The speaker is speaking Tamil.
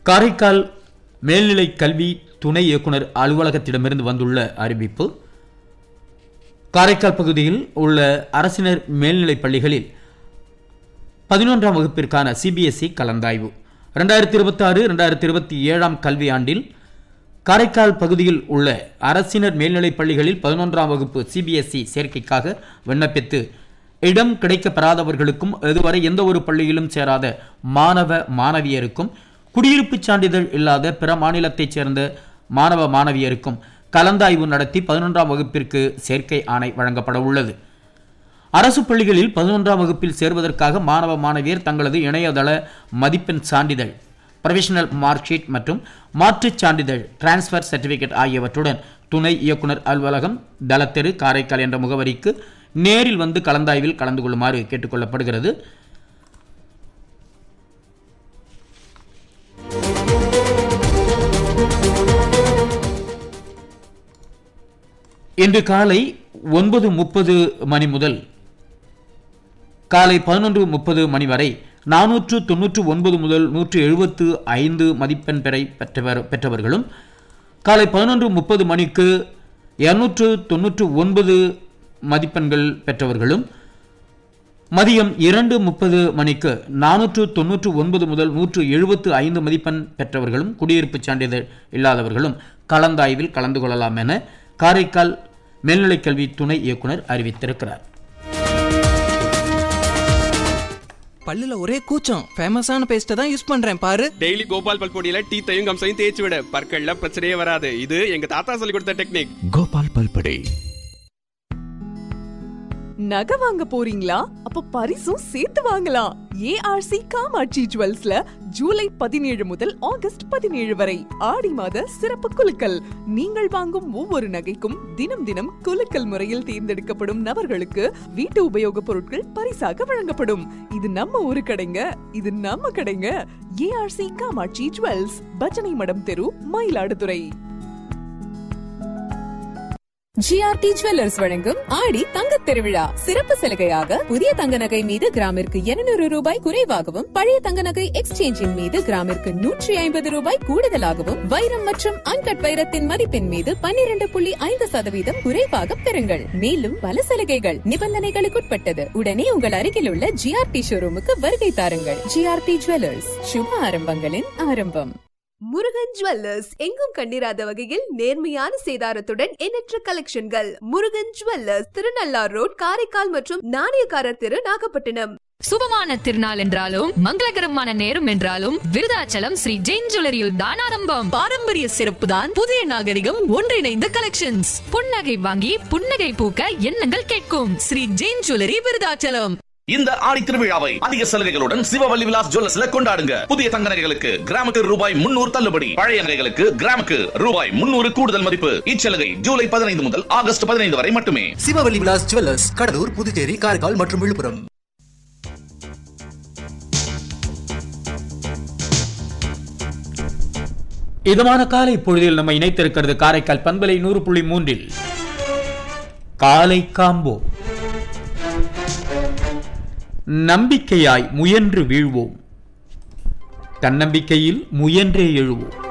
காரைக்கால் மேல்நிலை கல்வி துணை இயக்குனர் அலுவலகத்திடமிருந்து வந்துள்ள அறிவிப்பு காரைக்கால் பகுதியில் உள்ள அரசினர் மேல்நிலைப் பள்ளிகளில் பதினொன்றாம் வகுப்பிற்கான சிபிஎஸ்இ கலந்தாய்வு ரெண்டாயிரத்தி இருபத்தி ஆறு ரெண்டாயிரத்தி இருபத்தி ஏழாம் கல்வியாண்டில் காரைக்கால் பகுதியில் உள்ள அரசினர் மேல்நிலைப் பள்ளிகளில் பதினொன்றாம் வகுப்பு சிபிஎஸ்இ சேர்க்கைக்காக விண்ணப்பித்து இடம் கிடைக்கப்பெறாதவர்களுக்கும் இதுவரை எந்த ஒரு பள்ளியிலும் சேராத மாணவ மாணவியருக்கும் குடியிருப்புச் சான்றிதழ் இல்லாத பிற மாநிலத்தைச் சேர்ந்த மாணவ மாணவியருக்கும் கலந்தாய்வு நடத்தி பதினொன்றாம் வகுப்பிற்கு சேர்க்கை ஆணை வழங்கப்பட உள்ளது அரசு பள்ளிகளில் பதினொன்றாம் வகுப்பில் சேர்வதற்காக மாணவ மாணவியர் தங்களது இணையதள மதிப்பெண் சான்றிதழ் ப்ரொஃபஷனல் மார்க் ஷீட் மற்றும் மாற்றுச் சான்றிதழ் டிரான்ஸ்ஃபர் சர்டிஃபிகேட் ஆகியவற்றுடன் துணை இயக்குனர் அலுவலகம் தலத்தெரு காரைக்கால் என்ற முகவரிக்கு நேரில் வந்து கலந்தாய்வில் கலந்து கொள்ளுமாறு கேட்டுக்கொள்ளப்படுகிறது இன்று காலை ஒன்பது முப்பது மணி முதல் காலை பதினொன்று முப்பது மணி வரை நானூற்று தொன்னூற்று ஒன்பது முதல் நூற்று எழுபத்து ஐந்து மதிப்பெண் பெறை பெற்றவர் பெற்றவர்களும் காலை பதினொன்று முப்பது மணிக்கு இருநூற்று தொன்னூற்று ஒன்பது மதிப்பெண்கள் பெற்றவர்களும் மதியம் இரண்டு முப்பது மணிக்கு நானூற்று தொன்னூற்று ஒன்பது முதல் நூற்று எழுபத்து ஐந்து மதிப்பெண் பெற்றவர்களும் குடியிருப்புச் சான்றிதழ் இல்லாதவர்களும் கலந்தாய்வில் கலந்து கொள்ளலாம் என காரைக்கால் மேல்நிலைக் கல்வி துணை இயக்குனர் அறிவித்திருக்கிறார் பல்லுல ஒரே கூச்சம் ஃபேமஸான பேஸ்ட்டை தான் யூஸ் பண்றேன் பாரு டெய்லி கோபால் பல்பொடியில டீத்தையும் கம்சையும் தேய்ச்சி விட பற்கள்ல பிரச்சனையே வராது இது எங்க தாத்தா சொல்லி கொடுத்த டெக்னிக் கோபால் பல்படே நகை வாங்க போறீங்களா அப்ப பரிசும் சேர்த்து வாங்கலாம் ஏஆர்சி காமாட்சி ஜுவல்ஸ்ல ஜூலை பதினேழு முதல் ஆகஸ்ட் பதினேழு வரை ஆடி மாத சிறப்பு குலுக்கல் நீங்கள் வாங்கும் ஒவ்வொரு நகைக்கும் தினம் தினம் குலுக்கல் முறையில் தேர்ந்தெடுக்கப்படும் நபர்களுக்கு வீட்டு உபயோகப் பொருட்கள் பரிசாக வழங்கப்படும் இது நம்ம ஊரு கடைங்க இது நம்ம கடைங்க ஏஆர்சி காமாட்சி ஜுவல்ஸ் பஜனை மடம் தெரு மயிலாடுதுறை ஜிஆர்டி ஜுவல்லர்ஸ் வழங்கும் ஆடி தங்கத் திருவிழா சிறப்பு சலுகையாக புதிய தங்க நகை மீது கிராமிற்கு 200 ரூபாய் குறைவாகவும் பழைய தங்க நகை எக்ஸ்சேஞ்சின் மீது கிராமிற்கு நூற்றி ஐம்பது ரூபாய் கூடுதலாகவும் வைரம் மற்றும் அன்கட் வைரத்தின் மதிப்பின் மீது 12.5% புள்ளி ஐந்து சதவீதம் குறைவாக பெறுங்கள் மேலும் பல சலுகைகள் நிபந்தனைகளுக்குட்பட்டது உடனே உங்கள் அருகில் உள்ள ஜிஆர்டி ஷோரூமுக்கு வருகை தாருங்கள் ஜிஆர்டி ஜுவல்லர்ஸ் சுப ஆரம்பங்களின் ஆரம்பம் முருகன் ஜுவல்லர்ஸ் எங்கும் கண்டிராத வகையில் நேர்மையான சேதாரத்துடன் எண்ணற்ற கலெக்ஷன்கள் முருகன் ஜுவல்லர்ஸ் திருநள்ளார் ரோட் காரைக்கால் மற்றும் நாணயக்காரர் தெரு நாகப்பட்டினம் சுபமான திருநாள் என்றாலும் மங்களகரமான நேரம் என்றாலும் விருதாச்சலம் ஸ்ரீ ஜெயின் ஜுவல்லரியில் தான் ஆரம்பம் பாரம்பரிய சிறப்பு தான் புதிய நாகரிகம் ஒன்றிணைந்த கலெக்ஷன்ஸ் புன்னகை வாங்கி புன்னகை பூக்க எண்ணங்கள் கேட்கும் ஸ்ரீ ஜெயின் ஜுவல்லரி விருதாச்சலம் இந்த ஆடி திருவிழாவை அதிக சலுகைகளுடன் சிவவல்லி விலாஸ் ஜுவல்லர்ஸ்ல கொண்டாடுங்க புதிய தங்க நகைகளுக்கு கிராமுக்கு ரூபாய் முன்னூறு தள்ளுபடி பழைய நகைகளுக்கு கிராமுக்கு ரூபாய் முன்னூறு கூடுதல் மதிப்பு இச்சலுகை ஜூலை பதினைந்து முதல் ஆகஸ்ட் பதினைந்து வரை மட்டுமே சிவவல்லி விலாஸ் ஜுவல்லர்ஸ் கடலூர் புதுச்சேரி காரைக்கால் மற்றும் விழுப்புரம் இதமான காலை பொழுதில் நம்ம இணைத்திருக்கிறது காரைக்கால் பண்பலை நூறு புள்ளி மூன்றில் காலை காம்போ நம்பிக்கையாய் முயன்று வீழ்வோம் தன்னம்பிக்கையில் முயன்றே எழுவோம்